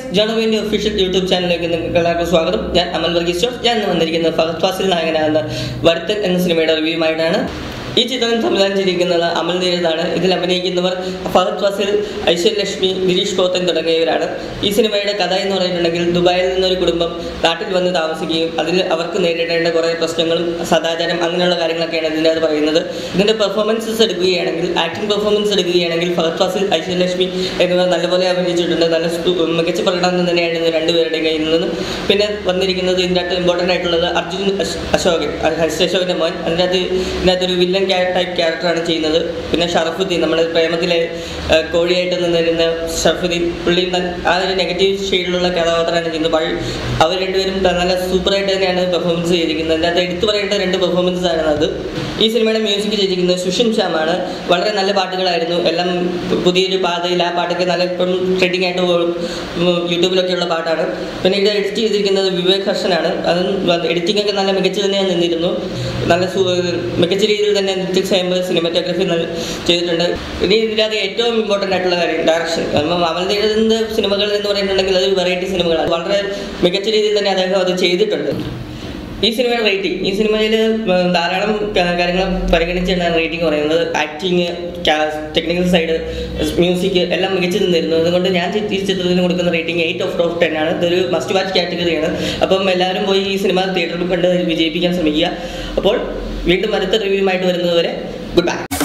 ജോണോവിന്റെ official YouTube ചാനലിലേക്ക് നിങ്ങൾക്ക് എല്ലാവർക്കും സ്വാഗതം ഞാൻ അമൽ വർഗീസ് ജോർജ് ഞാൻ ഇന്ന് വന്നിരിക്കുന്നത് ഫഹദ് ഫാസിൽ നായകനാകുന്ന വരുത്തൻ എന്ന സിനിമയുടെ റിവ്യൂമായിട്ടാണ് ഈ ചിത്രം സംവിധാനം ചെയ്തിരിക്കുന്നത് അമൽ നീരതാണ് ഇതിൽ അഭിനയിക്കുന്നവർ ഫഹദ് ഫാസിൽ ഐശ്വര്യലക്ഷ്മി ഗിരീഷ് കോത്തൻ തുടങ്ങിയവരാണ് ഈ സിനിമയുടെ കഥ എന്ന് പറയുന്നുണ്ടെങ്കിൽ ദുബായിൽ നിന്നൊരു കുടുംബം നാട്ടിൽ വന്ന് താമസിക്കുകയും അതിൽ അവർക്ക് നേരിടേണ്ട കുറേ പ്രശ്നങ്ങളും സദാചാരം അങ്ങനെയുള്ള കാര്യങ്ങളൊക്കെയാണ് ഇതിൻ്റെ അത് പറയുന്നത് ഇതിൻ്റെ പെർഫോമൻസസ് എടുക്കുകയാണെങ്കിൽ ആക്ടിംഗ് പെർഫോമൻസ് എടുക്കുകയാണെങ്കിൽ ഫഹദ് ഫാസിൽ ഐശ്വര്യലക്ഷ്മി എന്നിവർ നല്ലപോലെ അഭിനയിച്ചിട്ടുണ്ട് നല്ല സ്തു- മികച്ച പ്രകടനം തന്നെയാണ് ഇന്ന് രണ്ടുപേരുടെയും കയ്യിൽ നിന്ന് പിന്നെ വന്നിരിക്കുന്നത് ഇതിൻ്റെ അകത്ത് ഇമ്പോർട്ടൻ്റ് ആയിട്ടുള്ളത് അർജുൻ അശ്- അശോകൻ അത് ഹരിശ് അശോകൻ്റെ മോൻ അതിൻ്റെ അകത്ത് ഇതിനകത്ത് ഒരു വില്ലൻ ടൈപ്പ് ക്യാരക്ടറാണ് ചെയ്യുന്നത് പിന്നെ ഷറഫുദ്ദീൻ നമ്മുടെ പ്രേമത്തിലെ ആ, കോഴിയായിട്ട് നിന്നിരുന്ന ഷറഫുദ്ദീൻ പുള്ളിയും തൻ- ആ ഒരു നെഗറ്റീവ് ഷെയ്ഡിലുള്ള കഥാപാത്രമാണ് ചെയ്യുന്നത് വഴി അവർ രണ്ടുപേരും നല്ല സൂപ്പറായിട്ട് തന്നെയാണ് പെർഫോമൻസ് ചെയ്തിരിക്കുന്നത് അതിൻ്റെ അകത്ത് എടുത്തു പറയേണ്ട രണ്ട് പെർഫോമൻസ് ആണ് അത് ഈ സിനിമയുടെ മ്യൂസിക് ചെയ്തിരിക്കുന്നത് സുഷിൻ ശ്യാമാണ് വളരെ നല്ല പാട്ടുകളായിരുന്നു എല്ലാം പുതിയൊരു പാതയിൽ ആ പാട്ടൊക്കെ നല്ല ഇപ്പം ട്രെൻഡിങ് ആയിട്ട് പോകും ഉം, യൂട്യൂബിലൊക്കെയുള്ള പാട്ടാണ് പിന്നെ ഇത് എഡിറ്റ് ചെയ്തിരിക്കുന്നത് വിവേക് ഹർഷനാണ് അത് എഡിറ്റിംഗ് ഒക്കെ നല്ല മികച്ച തന്നെയാണ് നിന്നിരുന്നു നല്ല സു- മികച്ച രീതിയിൽ തന്നെ നിത്യക് സ്വയംഭർ സിനിമാറ്റോഗ്രഫി ചെയ്തിട്ടുണ്ട് ഇനി ഇതിനകത്ത് ഏറ്റവും ഇമ്പോർട്ടൻ്റ് ആയിട്ടുള്ള കാര്യം ഡയറക്ഷൻ കാരണം അമൽദേവിൻ്റെ സിനിമകൾ എന്ന് പറയുന്നുണ്ടെങ്കിൽ അത് വെറൈറ്റി സിനിമകളാണ് വളരെ മികച്ച രീതിയിൽ തന്നെ അദ്ദേഹം അത് ചെയ്തിട്ടുണ്ട് ഈ സിനിമയുടെ റേറ്റിംഗ് ഈ സിനിമയിൽ ധാരാളം ക- കാര്യങ്ങൾ പരിഗണിച്ചാണ് റേറ്റിംഗ് പറയുന്നത് ആക്ടിങ് ടെക്നിക്കൽ സൈഡ് മ്യൂസിക് എല്ലാം മികച്ചു നിന്നിരുന്നു അതുകൊണ്ട് ഞാൻ ചി- ഈ ചിത്രത്തിന് കൊടുക്കുന്ന rating eight of of ten ആണ് ഇതൊരു മസ്റ്റ് വാച്ച് കാറ്റഗറിയാണ് അപ്പം എല്ലാവരും പോയി ഈ സിനിമ തിയേറ്ററിൽ കണ്ട് വിജയിപ്പിക്കാൻ ശ്രമിക്കുക അപ്പോൾ വീണ്ടും അടുത്ത റിവ്യൂമായിട്ട് വരുന്നതുവരെ ഗുഡ് ബൈ